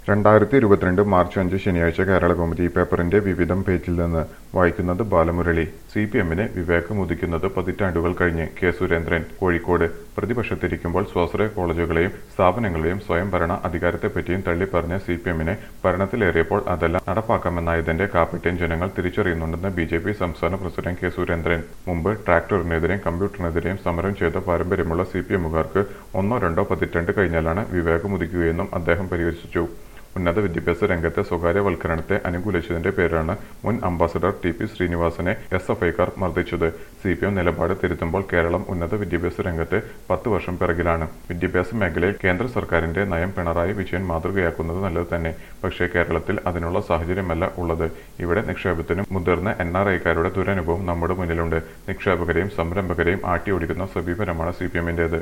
രണ്ടായിരത്തി ഇരുപത്തിരണ്ട് മാർച്ച് അഞ്ച് ശനിയാഴ്ച കേരള കൗമുദി പേപ്പറിന്റെ വിവിധം പേജിൽ നിന്ന് വായിക്കുന്നത് ബാലമുരളി സി പി എമ്മിനെ വിവേകം ഉദിക്കുന്നത് പതിറ്റാണ്ടുകൾ കഴിഞ്ഞ് കെ സുരേന്ദ്രൻ കോഴിക്കോട് പ്രതിപക്ഷത്തിരിക്കുമ്പോൾ സ്വാശ്രയ കോളേജുകളെയും സ്ഥാപനങ്ങളെയും സ്വയംഭരണ അധികാരത്തെപ്പറ്റിയും തള്ളിപ്പറഞ്ഞ സി പി എമ്മിനെ ഭരണത്തിലേറിയപ്പോൾ അതെല്ലാം നടപ്പാക്കാമെന്നായതിന്റെ കാപ്പറ്റ്യം ജനങ്ങൾ തിരിച്ചറിയുന്നുണ്ടെന്ന് ബി ജെ പി സംസ്ഥാന പ്രസിഡന്റ് കെ സുരേന്ദ്രൻ മുമ്പ് ട്രാക്ടറിനെതിരെയും കമ്പ്യൂട്ടറിനെതിരെയും സമരം ചെയ്ത പാരമ്പര്യമുള്ള സി പി എമ്മുകാർക്ക് ഒന്നോ രണ്ടോ പതിറ്റാണ്ട് കഴിഞ്ഞാലാണ് വിവേകം ഉദിക്കുകയെന്നും അദ്ദേഹം പരിഹസിച്ചു ഉന്നത വിദ്യാഭ്യാസ രംഗത്തെ സ്വകാര്യവൽക്കരണത്തെ അനുകൂലിച്ചതിന്റെ പേരിലാണ് മുൻ അംബാസഡർ ടി പി ശ്രീനിവാസനെ എസ് എഫ് ഐക്കാർ മർദ്ദിച്ചത് സി പി എം നിലപാട് തിരുത്തുമ്പോൾ കേരളം ഉന്നത വിദ്യാഭ്യാസ രംഗത്ത് പത്ത് വർഷം പിറകിലാണ് വിദ്യാഭ്യാസ മേഖലയിൽ കേന്ദ്ര സർക്കാരിന്റെ നയം പിണറായി വിജയൻ മാതൃകയാക്കുന്നത് നല്ലത് തന്നെ പക്ഷേ കേരളത്തിൽ അതിനുള്ള സാഹചര്യമല്ല ഉള്ളത് ഇവിടെ നിക്ഷേപത്തിന് മുതിർന്ന എൻ ആർ ഐക്കാരുടെ ദുരനുഭവം നമ്മുടെ മുന്നിലുണ്ട് നിക്ഷേപകരെയും സംരംഭകരെയും ആട്ടിയോടിക്കുന്ന സമീപനമാണ് സി പി എമ്മിന്റേത്